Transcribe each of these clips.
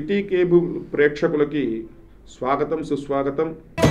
city cable ప్రేక్షకులకి స్వాగతం సుస్వాగతం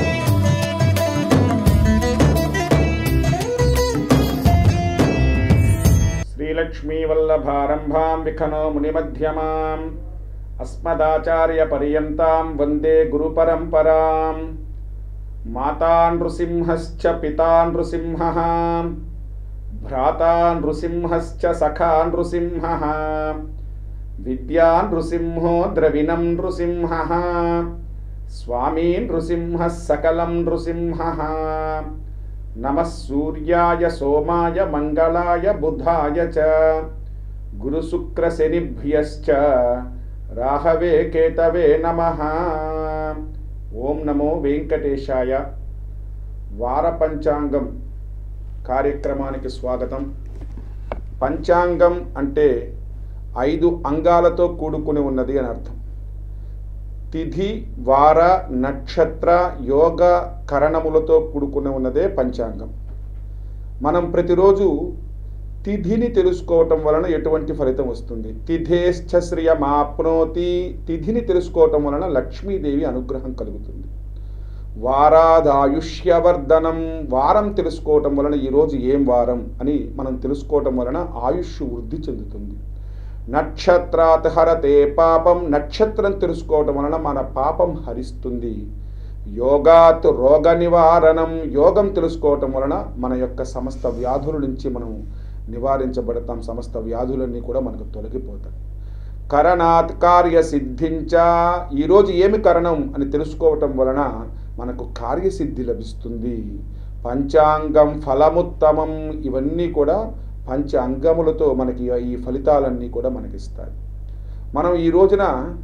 శ్రీలక్ష్మీవల్లభారంభాం విఖనో మునిమధ్యమాం అస్మదాచార్యపర్యంతాం వందే గురుపరంపరాం మాతా నృసింహశ్చ పితా నృసింహः భ్రాతా నృసింహశ్చ సఖా నృసింహः విద్యా నృసింహో ద్రవిణం నృసింహः స్వామీ నృసింహः సకలం నృసింహः నమः సూర్యాయ సోమాయ మంగళాయ బుధాయ చ గురుశుక్రశనిభ్యశ్చ రాహవే కేతవే నమః ఓం నమో వెంకటేశాయ వార పంచాంగం కార్యక్రమానికి స్వాగతం పంచాంగం అంటే ఐదు అంగాలతో కూడుకుని ఉన్నది అని అర్థం తిథి వార నక్షత్ర యోగ కరణములతో కూడుకుని ఉన్నదే పంచాంగం మనం ప్రతిరోజు తిథిని తెలుసుకోవటం వలన ఎటువంటి ఫలితం వస్తుంది తిథేశ్చ శ్రియమాప్నోతి తిథిని తెలుసుకోవటం వలన లక్ష్మీదేవి అనుగ్రహం కలుగుతుంది వారాదాయుష్యవర్ధనం వారం తెలుసుకోవటం వలన ఈరోజు ఏం వారం అని మనం తెలుసుకోవటం వలన ఆయుష్ వృద్ధి చెందుతుంది నక్షత్రాత్ హరతే పాపం నక్షత్రం తెలుసుకోవటం వలన మన పాపం హరిస్తుంది యోగాత్ రోగ నివారణం యోగం తెలుసుకోవటం వలన మన యొక్క సమస్త వ్యాధుల నుంచి మనం నివారించబడతాం సమస్త వ్యాధులన్నీ కూడా మనకు తొలగిపోతాయి కరణాత్ కార్య సిద్ధించ ఈరోజు ఏమి కరణం అని తెలుసుకోవటం వలన మనకు కార్యసిద్ధి లభిస్తుంది పంచాంగం ఫలముత్తమం ఇవన్నీ కూడా పంచ అంగములతో మనకి ఈ ఫలితాలన్నీ కూడా మనకిస్తాయి మనం ఈ రోజున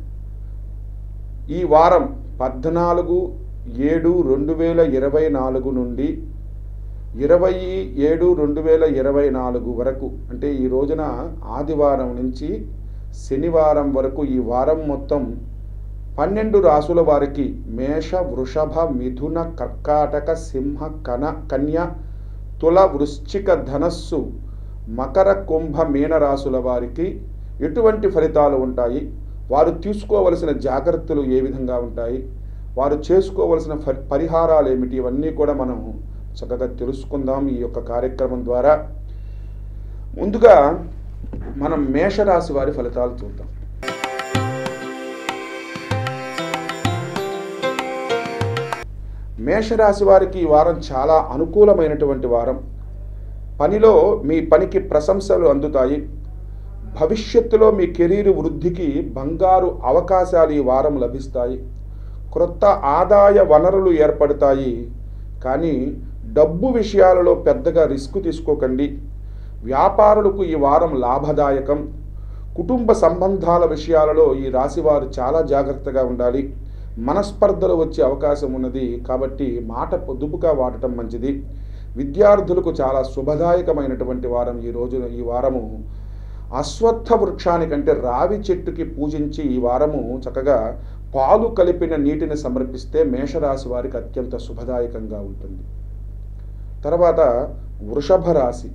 ఈ వారం పద్నాలుగు ఏడు రెండు వేల ఇరవై నాలుగు నుండి ఇరవై ఏడు రెండు వేల ఇరవై నాలుగు వరకు అంటే ఈ రోజున ఆదివారం నుంచి శనివారం వరకు ఈ వారం మొత్తం పన్నెండు రాసుల వారికి మేష వృషభ మిథున కర్కాటక సింహ కన కన్య తుల వృశ్చిక ధనస్సు మకర కుంభ మీన రాసుల వారికి ఎటువంటి ఫలితాలు ఉంటాయి వారు తీసుకోవలసిన జాగ్రత్తలు ఏ విధంగా ఉంటాయి వారు చేసుకోవలసిన ఫ- పరిహారాలు ఏమిటి ఇవన్నీ కూడా మనం చక్కగా తెలుసుకుందాం ఈ యొక్క కార్యక్రమం ద్వారా ముందుగా మనం మేషరాశి వారి ఫలితాలు చూద్దాం మేషరాశి వారికి ఈ వారం చాలా అనుకూలమైనటువంటి వారం పనిలో మీ పనికి ప్రశంసలు అందుతాయి భవిష్యత్తులో మీ కెరీర్ వృద్ధికి బంగారు అవకాశాలు ఈ వారం లభిస్తాయి క్రొత్త ఆదాయ వనరులు ఏర్పడతాయి కానీ డబ్బు విషయాలలో పెద్దగా రిస్క్ తీసుకోకండి వ్యాపారులకు ఈ వారం లాభదాయకం కుటుంబ సంబంధాల విషయాలలో ఈ రాశివారు చాలా జాగ్రత్తగా ఉండాలి మనస్పర్ధలు వచ్చే అవకాశం ఉన్నది కాబట్టి మాట పొదుపుగా వాడటం మంచిది విద్యార్థులకు చాలా శుభదాయకమైనటువంటి వారం ఈ రోజు ఈ వారము అశ్వత్థ వృక్షానికంటే రావి చెట్టుకి పూజించి ఈ వారము చక్కగా పాలు కలిపిన నీటిని సమర్పిస్తే మేషరాశి వారికి అత్యంత శుభదాయకంగా ఉంటుంది తర్వాత వృషభ రాశి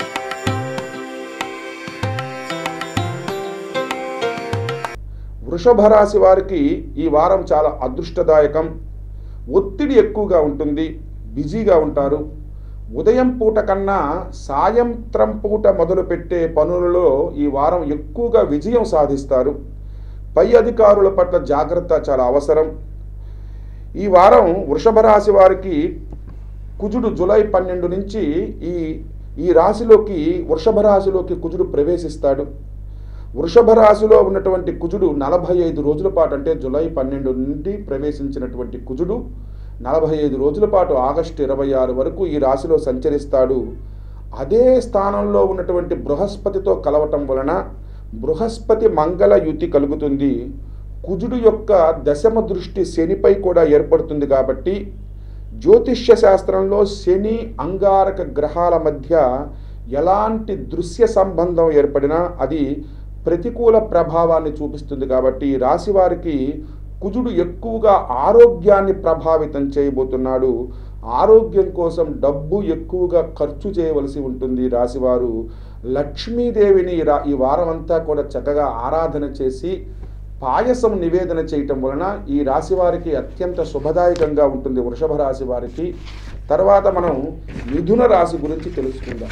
వృషభ రాశి వారికి ఈ వారం చాలా అదృష్టదాయకం ఒత్తిడి ఎక్కువగా ఉంటుంది బిజీగా ఉంటారు ఉదయం పూట కన్నా సాయంత్రం పూట మొదలుపెట్టే పనులలో ఈ వారం ఎక్కువగా విజయం సాధిస్తారు పై అధికారుల పట్ల జాగ్రత్త చాలా అవసరం ఈ వారం వృషభ రాశి వారికి కుజుడు జూలై పన్నెండు నుంచి ఈ ఈ రాశిలోకి వృషభ రాశిలోకి కుజుడు ప్రవేశిస్తాడు వృషభ రాశిలో ఉన్నటువంటి కుజుడు నలభై ఐదు రోజుల పాటు అంటే జూలై పన్నెండు నుండి ప్రవేశించినటువంటి కుజుడు నలభై ఐదు రోజుల పాటు ఆగస్టు ఇరవై ఆరు వరకు ఈ రాశిలో సంచరిస్తాడు అదే స్థానంలో ఉన్నటువంటి బృహస్పతితో కలవటం వలన బృహస్పతి మంగళ యుతి కలుగుతుంది కుజుడు యొక్క దశమ దృష్టి శనిపై కూడా ఏర్పడుతుంది కాబట్టి జ్యోతిష్య శాస్త్రంలో శని అంగారక గ్రహాల మధ్య ఎలాంటి దృశ్య సంబంధం ఏర్పడినా అది ప్రతికూల ప్రభావాన్ని చూపిస్తుంది కాబట్టి ఈ రాశి వారికి కుజుడు ఎక్కువగా ఆరోగ్యాన్ని ప్రభావితం చేయబోతున్నాడు ఆరోగ్యం కోసం డబ్బు ఎక్కువగా ఖర్చు చేయవలసి ఉంటుంది ఈ రాశివారు లక్ష్మీదేవిని ఈ రా ఈ వారం అంతా కూడా చక్కగా ఆరాధన చేసి పాయసం నివేదన చేయటం వలన ఈ రాశి వారికి అత్యంత శుభదాయకంగా ఉంటుంది వృషభ రాశి వారికి తర్వాత మనం మిథున రాశి గురించి తెలుసుకుందాం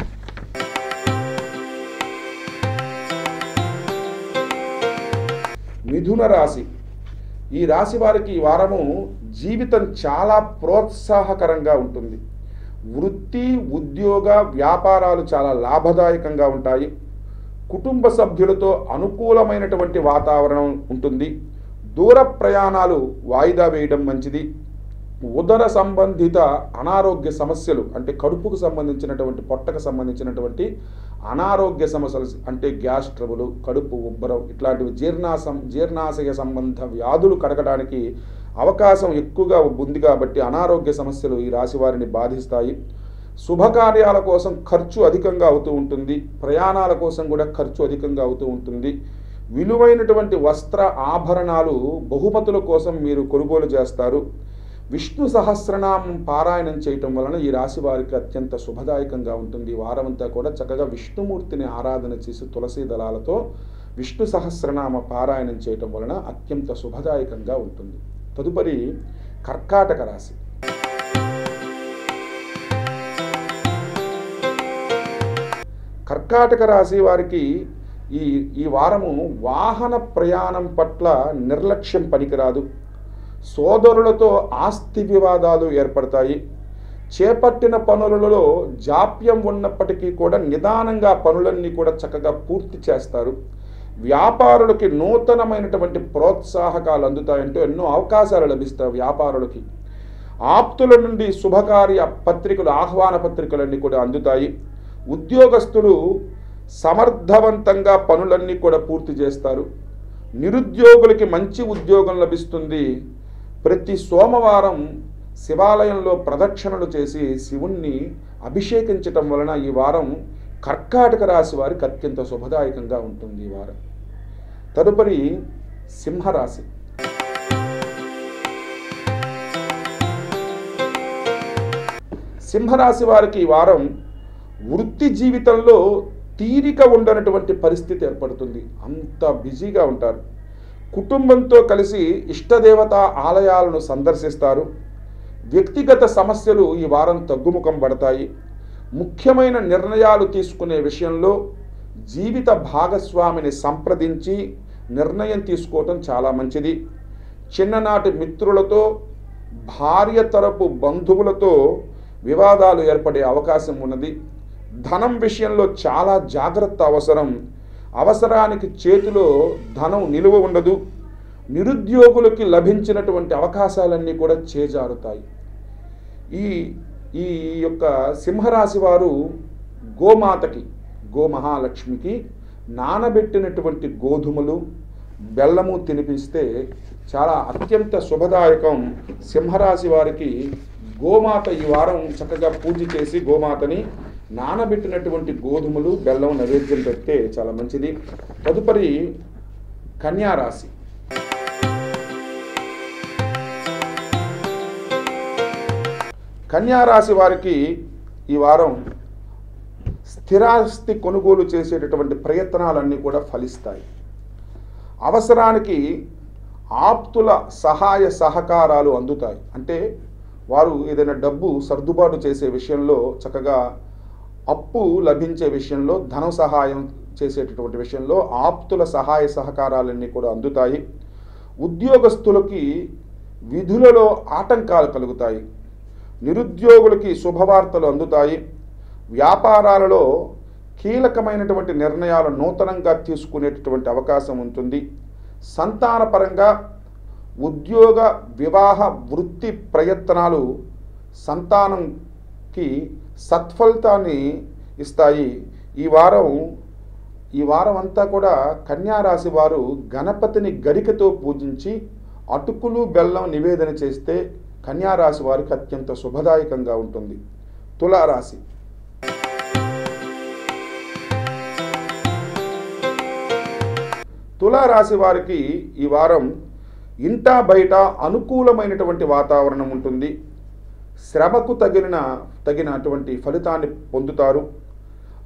మిథున రాశి ఈ రాశి వారికి ఈ వారము జీవితం చాలా ప్రోత్సాహకరంగా ఉంటుంది వృత్తి ఉద్యోగ వ్యాపారాలు చాలా లాభదాయకంగా ఉంటాయి కుటుంబ సభ్యులతో అనుకూలమైనటువంటి వాతావరణం ఉంటుంది దూర ప్రయాణాలు వాయిదా వేయడం మంచిది ఉదర సంబంధిత అనారోగ్య సమస్యలు అంటే కడుపుకు సంబంధించినటువంటి పొట్టకు సంబంధించినటువంటి అనారోగ్య సమస్యలు అంటే గ్యాస్ ట్రబుల్ కడుపు ఉబ్బరం ఇట్లాంటివి జీర్ణాసం జీర్ణాశయ సంబంధ వ్యాధులు కడగడానికి అవకాశం ఎక్కువగా ఉంది కాబట్టి అనారోగ్య సమస్యలు ఈ రాశి వారిని బాధిస్తాయి శుభకార్యాల కోసం ఖర్చు అధికంగా అవుతూ ఉంటుంది ప్రయాణాల కోసం కూడా ఖర్చు అధికంగా అవుతూ ఉంటుంది విలువైనటువంటి వస్త్ర ఆభరణాలు బహుమతుల కోసం మీరు కొనుగోలు చేస్తారు విష్ణు సహస్రనామం పారాయణం చేయటం వలన ఈ రాశి వారికి అత్యంత శుభదాయకంగా ఉంటుంది ఈ వారమంతా కూడా చక్కగా విష్ణుమూర్తిని ఆరాధన చేసి తులసి దళాలతో విష్ణు సహస్రనామ పారాయణం చేయటం వలన అత్యంత శుభదాయకంగా ఉంటుంది తదుపరి కర్కాటక రాశి కర్కాటక రాశి వారికి ఈ ఈ వారము వాహన ప్రయాణం పట్ల నిర్లక్ష్యం పనికిరాదు సోదరులతో ఆస్తి వివాదాలు ఏర్పడతాయి చేపట్టిన పనులలో జాప్యం ఉన్నప్పటికీ కూడా నిదానంగా పనులన్నీ కూడా చక్కగా పూర్తి చేస్తారు వ్యాపారులకి నూతనమైనటువంటి ప్రోత్సాహకాలు అందుతాయంటూ ఎన్నో అవకాశాలు లభిస్తాయి వ్యాపారులకి ఆప్తుల నుండి శుభకార్య పత్రికలు ఆహ్వాన పత్రికలన్నీ కూడా అందుతాయి ఉద్యోగస్తులు సమర్థవంతంగా పనులన్నీ కూడా పూర్తి చేస్తారు నిరుద్యోగులకి మంచి ఉద్యోగం లభిస్తుంది ప్రతి సోమవారం శివాలయంలో ప్రదక్షిణలు చేసి శివుణ్ణి అభిషేకించటం వలన ఈ వారం కర్కాటక రాశి వారికి అత్యంత శుభదాయకంగా ఉంటుంది ఈ వారం తదుపరి సింహరాశి సింహరాశి వారికి ఈ వారం వృత్తి జీవితంలో తీరిక ఉండనటువంటి పరిస్థితి ఏర్పడుతుంది అంత బిజీగా ఉంటారు కుటుంబంతో కలిసి ఇష్టదేవత ఆలయాలను సందర్శిస్తారు వ్యక్తిగత సమస్యలు ఈ వారం తగ్గుముఖం పడతాయి ముఖ్యమైన నిర్ణయాలు తీసుకునే విషయంలో జీవిత భాగస్వామిని సంప్రదించి నిర్ణయం తీసుకోవటం చాలా మంచిది చిన్ననాటి మిత్రులతో భార్య తరపు బంధువులతో వివాదాలు ఏర్పడే అవకాశం ఉన్నది ధనం విషయంలో చాలా జాగ్రత్త అవసరం అవసరానికి చేతిలో ధనం నిలువ ఉండదు నిరుద్యోగులకి లభించినటువంటి అవకాశాలన్నీ కూడా చేజారుతాయి ఈ ఈ యొక్క సింహరాశి వారు గోమాతకి గోమహాలక్ష్మికి నానబెట్టినటువంటి గోధుమలు బెల్లము తినిపిస్తే చాలా అత్యంత శుభదాయకం సింహరాశి వారికి గోమాత ఈ వారం చక్కగా పూజ చేసి గోమాతని నానబెట్టినటువంటి గోధుమలు బెల్లం నైవేద్యం పెడితే చాలా మంచిది తదుపరి కన్యారాశి కన్యారాశి వారికి ఈ వారం స్థిరాస్తి కొనుగోలు చేసేటటువంటి ప్రయత్నాలన్నీ కూడా ఫలిస్తాయి అవసరానికి ఆప్తుల సహాయ సహకారాలు అందుతాయి అంటే వారు ఏదైనా డబ్బు సర్దుబాటు చేసే విషయంలో చక్కగా అప్పు లభించే విషయంలో ధన సహాయం చేసేటటువంటి విషయంలో ఆప్తుల సహాయ సహకారాలన్నీ కూడా అందుతాయి ఉద్యోగస్తులకి విధులలో ఆటంకాలు కలుగుతాయి నిరుద్యోగులకి శుభవార్తలు అందుతాయి వ్యాపారాలలో కీలకమైనటువంటి నిర్ణయాలు నూతనంగా తీసుకునేటటువంటి అవకాశం ఉంటుంది సంతానపరంగా ఉద్యోగ వివాహ వృత్తి ప్రయత్నాలు సంతానంకి సత్ఫలితాన్ని ఇస్తాయి ఈ వారం ఈ వారం అంతా కూడా కన్యారాశి వారు గణపతిని గరికతో పూజించి అటుకులు బెల్లం నివేదన చేస్తే కన్యారాశి వారికి అత్యంత శుభదాయకంగా ఉంటుంది తులారాశి తులారాశి వారికి ఈ వారం ఇంటా బయట అనుకూలమైనటువంటి వాతావరణం ఉంటుంది శ్రమకు తగిన తగినటువంటి ఫలితాన్ని పొందుతారు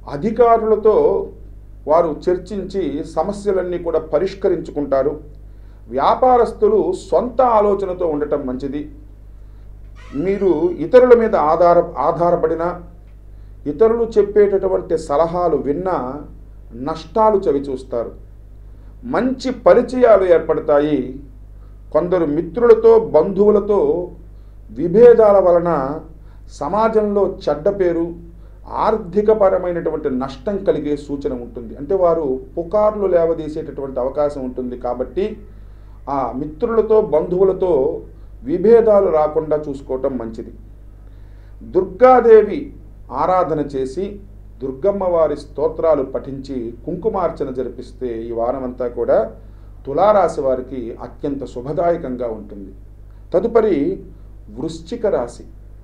అధికారులతో వారు చర్చించి సమస్యలన్నీ కూడా పరిష్కరించుకుంటారు వ్యాపారస్తులు సొంత ఆలోచనతో ఉండటం మంచిది మీరు ఇతరుల మీద ఆధార ఆధారపడిన ఇతరులు చెప్పేటటువంటి సలహాలు విన్నా నష్టాలు చవిచూస్తారు మంచి పరిచయాలు ఏర్పడతాయి కొందరు మిత్రులతో బంధువులతో విభేదాల వలన సమాజంలో చెడ్డ పేరు ఆర్థికపరమైనటువంటి నష్టం కలిగే సూచన ఉంటుంది అంటే వారు పుకార్లు లేవదీసేటటువంటి అవకాశం ఉంటుంది కాబట్టి ఆ మిత్రులతో బంధువులతో విభేదాలు రాకుండా చూసుకోవటం మంచిది దుర్గాదేవి ఆరాధన చేసి దుర్గమ్మ వారి స్తోత్రాలు పఠించి కుంకుమార్చన జరిపిస్తే ఈ వారమంతా కూడా తులారాశి వారికి అత్యంత శుభదాయకంగా ఉంటుంది తదుపరి వృశ్చిక రాశి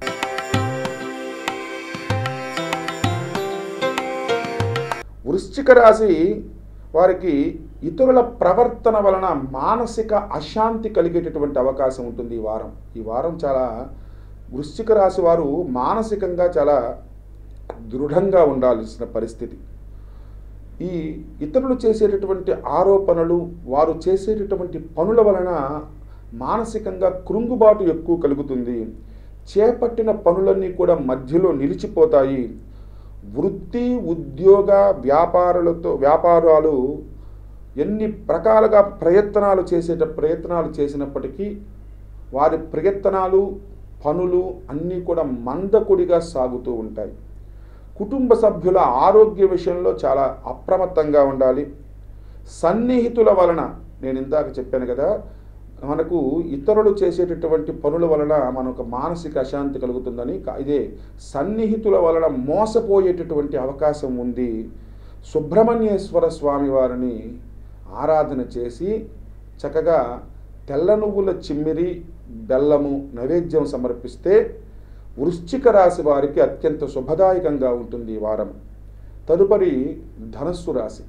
వృశ్చిక రాశి వారికి ఇతరుల ప్రవర్తన వలన మానసిక అశాంతి కలిగేటటువంటి అవకాశం ఉంటుంది ఈ వారం ఈ వారం చాలా వృశ్చిక రాశి వారు మానసికంగా చాలా దృఢంగా ఉండాల్సిన పరిస్థితి ఈ ఇతరులు చేసేటటువంటి ఆరోపణలు వారు చేసేటటువంటి పనుల వలన మానసికంగా కృంగుబాటు ఎక్కువ కలుగుతుంది చేపట్టిన పనులన్నీ కూడా మధ్యలో నిలిచిపోతాయి వృత్తి ఉద్యోగ వ్యాపారులతో వ్యాపారాలు ఎన్ని ప్రకాలుగా ప్రయత్నాలు చేసేట ప్రయత్నాలు చేసినప్పటికీ వారి ప్రయత్నాలు పనులు అన్నీ కూడా మందకుడిగా సాగుతూ ఉంటాయి కుటుంబ సభ్యుల ఆరోగ్య విషయంలో చాలా అప్రమత్తంగా ఉండాలి సన్నిహితుల వలన నేను ఇందాక చెప్పాను కదా మనకు ఇతరులు చేసేటటువంటి పనుల వలన మనకు మానసిక అశాంతి కలుగుతుందని కా- ఇదే సన్నిహితుల వలన మోసపోయేటటువంటి అవకాశం ఉంది సుబ్రహ్మణ్యేశ్వర స్వామి వారిని ఆరాధన చేసి చక్కగా తెల్ల నువ్వుల చిమ్మిరి బెల్లము నైవేద్యం సమర్పిస్తే వృశ్చిక రాశి వారికి అత్యంత శుభదాయకంగా ఉంటుంది ఈ వారం తదుపరి ధనస్సు రాశి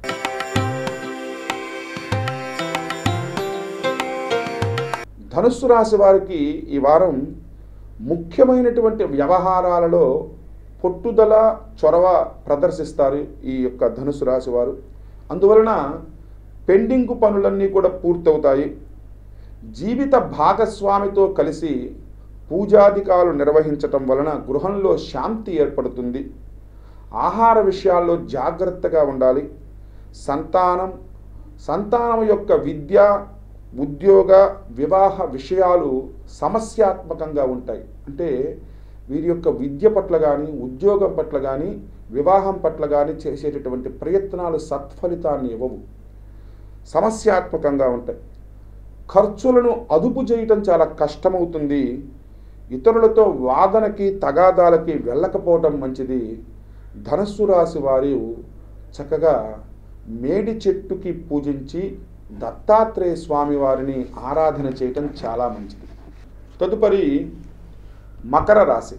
ధనుస్సు రాశి వారికి ఈ వారం ముఖ్యమైనటువంటి వ్యవహారాలలో పట్టుదల చొరవ ప్రదర్శిస్తారు ఈ యొక్క ధనుసు రాశి వారు అందువలన పెండింగ్ పనులన్నీ కూడా పూర్తవుతాయి జీవిత భాగస్వామితో కలిసి పూజాధికాలు నిర్వహించటం వలన గృహంలో శాంతి ఏర్పడుతుంది ఆహార విషయాల్లో జాగ్రత్తగా ఉండాలి సంతానం సంతానం యొక్క విద్య ఉద్యోగ వివాహ విషయాలు సమస్యాత్మకంగా ఉంటాయి అంటే వీరి యొక్క విద్య పట్ల కానీ ఉద్యోగం పట్ల కానీ వివాహం పట్ల కానీ చేసేటటువంటి ప్రయత్నాలు సత్ఫలితాన్ని ఇవ్వవు సమస్యాత్మకంగా ఉంటాయి ఖర్చులను అదుపు చేయటం చాలా కష్టమవుతుంది ఇతరులతో వాదనకి తగాదాలకి వెళ్ళకపోవటం మంచిది ధనస్సు రాశి వారు చక్కగా మేడి చెట్టుకి పూజించి దత్తాత్రేయ స్వామి వారిని ఆరాధన చేయటం చాలా మంచిది తదుపరి మకర రాశి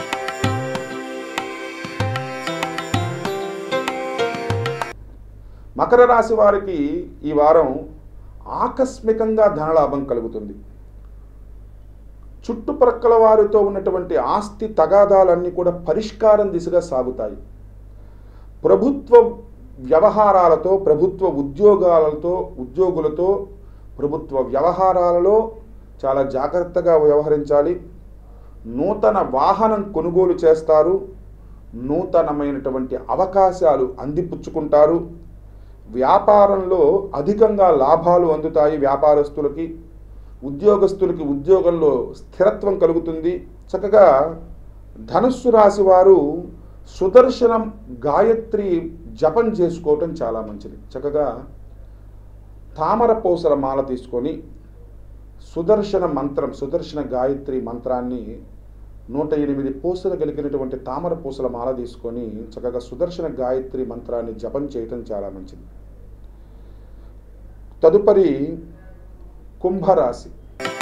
మకర రాశి వారికి ఈ వారం ఆకస్మికంగా ధనలాభం కలుగుతుంది చుట్టుప్రక్కల వారితో ఉన్నటువంటి ఆస్తి తగాదాలన్నీ కూడా పరిష్కారం దిశగా సాగుతాయి ప్రభుత్వ వ్యవహారాలతో ప్రభుత్వ ఉద్యోగాలతో ఉద్యోగులతో ప్రభుత్వ వ్యవహారాలలో చాలా జాగ్రత్తగా వ్యవహరించాలి నూతన వాహనం కొనుగోలు చేస్తారు నూతనమైనటువంటి అవకాశాలు అందిపుచ్చుకుంటారు వ్యాపారంలో అధికంగా లాభాలు అందుతాయి వ్యాపారస్తులకి ఉద్యోగస్తులకి ఉద్యోగంలో స్థిరత్వం కలుగుతుంది చక్కగా ధనుస్సు రాశి వారు సుదర్శనం గాయత్రి జపం చేసుకోవటం చాలా మంచిది చక్కగా తామర పూసల మాల తీసుకొని సుదర్శన మంత్రం సుదర్శన గాయత్రి మంత్రాన్ని నూట ఎనిమిది పూసలు కలిగినటువంటి తామర పూసల మాల తీసుకొని చక్కగా సుదర్శన గాయత్రి మంత్రాన్ని జపం చేయటం చాలా మంచిది తదుపరి కుంభరాశి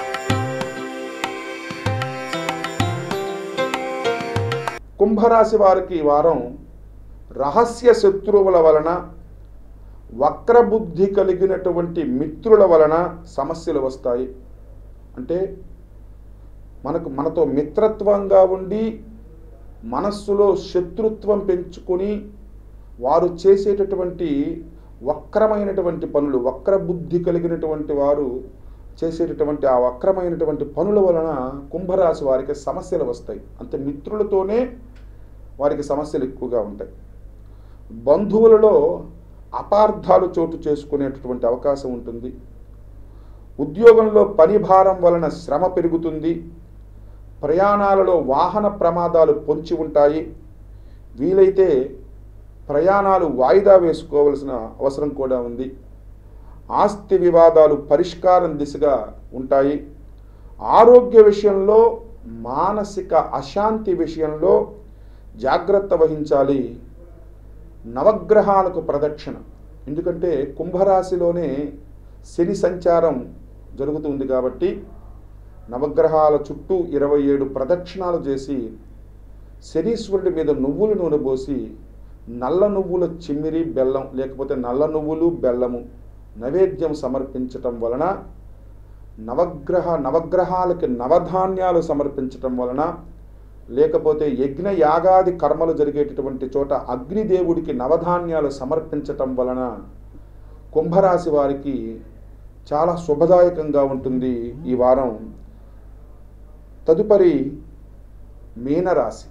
కుంభరాశి వారికి ఈ వారం రహస్య శత్రువుల వలన వక్రబుద్ధి కలిగినటువంటి మిత్రుల వలన సమస్యలు వస్తాయి అంటే మనకు మనతో మిత్రత్వంగా ఉండి మనస్సులో శత్రుత్వం పెంచుకొని వారు చేసేటటువంటి వక్రమైనటువంటి పనులు వక్ర బుద్ధి కలిగినటువంటి వారు చేసేటటువంటి ఆ వక్రమైనటువంటి పనుల వలన కుంభరాశి వారికి సమస్యలు వస్తాయి అంతే మిత్రులతోనే వారికి సమస్యలు ఎక్కువగా ఉంటాయి బంధువులలో అపార్థాలు చోటు చేసుకునేటటువంటి అవకాశం ఉంటుంది ఉద్యోగంలో పని భారం వలన శ్రమ పెరుగుతుంది ప్రయాణాలలో వాహన ప్రమాదాలు పొంచి ఉంటాయి వీలైతే ప్రయాణాలు వాయిదా వేసుకోవలసిన అవసరం కూడా ఉంది ఆస్తి వివాదాలు పరిష్కారం దిశగా ఉంటాయి ఆరోగ్య విషయంలో మానసిక అశాంతి విషయంలో జాగ్రత్త వహించాలి నవగ్రహాలకు ప్రదక్షిణ ఎందుకంటే కుంభరాశిలోనే శని సంచారం జరుగుతుంది కాబట్టి నవగ్రహాల చుట్టూ ఇరవై ఏడు ప్రదక్షిణాలు చేసి శనీశ్వరుడి మీద నువ్వుల నూనె పోసి నల్ల నువ్వుల చిమ్మిరి బెల్లం లేకపోతే నల్ల నువ్వులు బెల్లము నైవేద్యం సమర్పించటం వలన నవగ్రహ నవగ్రహాలకి నవధాన్యాలు సమర్పించటం వలన లేకపోతే యజ్ఞ యాగాది కర్మలు జరిగేటటువంటి చోట అగ్నిదేవుడికి నవధాన్యాలు సమర్పించటం వలన కుంభరాశి వారికి చాలా శుభదాయకంగా ఉంటుంది ఈ వారం తదుపరి మీనరాశి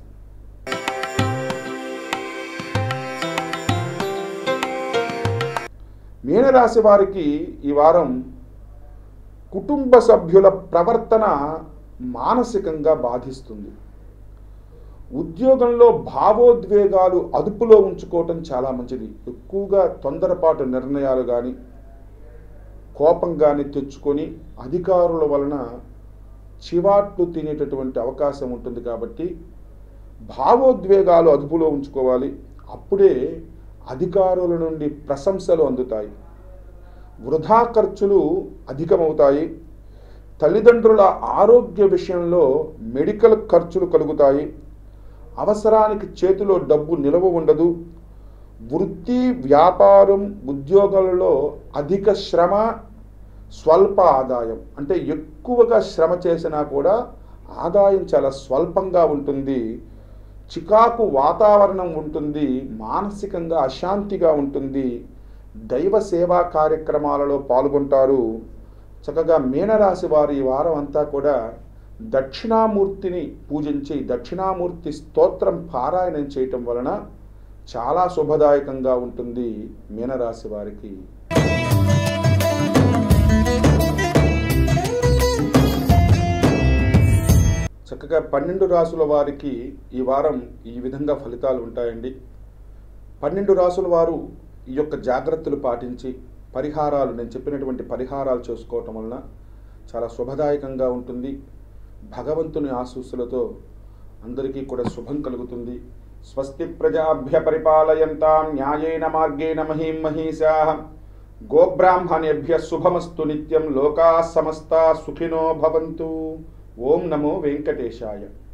మీనరాశి వారికి ఈ వారం కుటుంబ సభ్యుల ప్రవర్తన మానసికంగా బాధిస్తుంది ఉద్యోగంలో భావోద్వేగాలు అదుపులో ఉంచుకోవటం చాలా మంచిది ఎక్కువగా తొందరపాటు నిర్ణయాలు కానీ కోపం కానీ తెచ్చుకొని అధికారుల వలన చివాట్లు తినేటటువంటి అవకాశం ఉంటుంది కాబట్టి భావోద్వేగాలు అదుపులో ఉంచుకోవాలి అప్పుడే అధికారుల నుండి ప్రశంసలు అందుతాయి వృధా ఖర్చులు అధికమవుతాయి తల్లిదండ్రుల ఆరోగ్య విషయంలో మెడికల్ ఖర్చులు కలుగుతాయి అవసరానికి చేతిలో డబ్బు నిలవ ఉండదు వృత్తి వ్యాపారం ఉద్యోగాలలో అధిక శ్రమ స్వల్ప ఆదాయం అంటే ఎక్కువగా శ్రమ చేసినా కూడా ఆదాయం చాలా స్వల్పంగా ఉంటుంది చికాకు వాతావరణం ఉంటుంది మానసికంగా అశాంతిగా ఉంటుంది దైవ సేవా కార్యక్రమాలలో పాల్గొంటారు చక్కగా మీనరాశి వారి ఈ వారం అంతా కూడా దక్షిణామూర్తిని పూజించి దక్షిణామూర్తి స్తోత్రం పారాయణం చేయటం వలన చాలా శుభదాయకంగా ఉంటుంది మీనరాశి వారికి చక్కగా పన్నెండు రాసుల వారికి ఈ వారం ఈ విధంగా ఫలితాలు ఉంటాయండి పన్నెండు రాసుల వారు ఈ యొక్క జాగ్రత్తలు పాటించి పరిహారాలు నేను చెప్పినటువంటి పరిహారాలు చేసుకోవటం వలన చాలా శుభదాయకంగా ఉంటుంది భగవంతుని ఆశీస్సులతో అందరికీ కూడా శుభం కలుగుతుంది స్వస్తి ప్రజాభ్య పరిపాలయంతాం న్యాయేన మార్గేణ మహీం మహీషా గోబ్రాహ్మణేభ్య శుభమస్తు నిత్యం లోకా సమస్తా సుఖినో భవంతు ఓం నమో వెంకటేశాయ